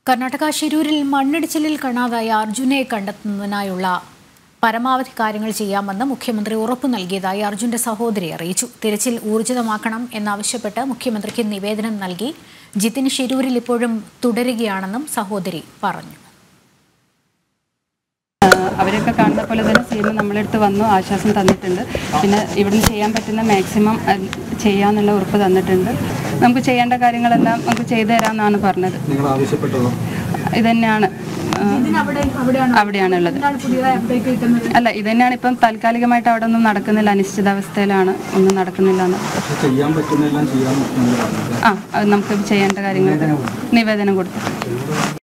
കർണാടക ശിരൂരിൽ മണ്ണിടിച്ചിലിൽ കാണാതായ അർജുനെ കണ്ടെത്തുന്നതിനായുള്ള പരമാവധി കാര്യങ്ങൾ ചെയ്യാമെന്ന് മുഖ്യമന്ത്രി ഉറപ്പു നൽകിയതായി അർജുന്റെ സഹോദരി അറിയിച്ചു തിരച്ചിൽ ഊർജിതമാക്കണം എന്നാവശ്യപ്പെട്ട് മുഖ്യമന്ത്രിക്ക് നിവേദനം നൽകി ജിതിൻ ശിരൂരിൽ ഇപ്പോഴും തുടരുകയാണെന്നും സഹോദരി പറഞ്ഞു അവരൊക്കെ കാണുന്ന പോലെ തന്നെ സീമ നമ്മളെടുത്ത് വന്നു ആശ്വാസം തന്നിട്ടുണ്ട് പിന്നെ ഇവിടുന്ന് ചെയ്യാൻ പറ്റുന്ന മാക്സിമം ചെയ്യാന്നുള്ള ഉറപ്പ് തന്നിട്ടുണ്ട് നമുക്ക് ചെയ്യേണ്ട കാര്യങ്ങളെല്ലാം നമുക്ക് ചെയ്തു തരാമെന്നാണ് പറഞ്ഞത് നിങ്ങൾ ആവശ്യപ്പെട്ടതോ ഇതന്നെയാണ് ആ, അവിടെയാണുള്ളത് അല്ല ഇതന്നെയാണ് ഇപ്പം താൽക്കാലികമായിട്ട് അവിടെ ഒന്നും നടക്കുന്നില്ല അനിശ്ചിതാവസ്ഥയിലാണ് ഒന്നും നടക്കുന്നില്ല എന്ന് പക്ഷെ ചെയ്യാൻ പറ്റുന്നതെല്ലാം ചെയ്യാൻ പറ്റുന്നത് പറഞ്ഞത് ആ അത് നമുക്ക് ചെയ്യേണ്ട കാര്യങ്ങൾ നിവേദനം കൊടുത്തു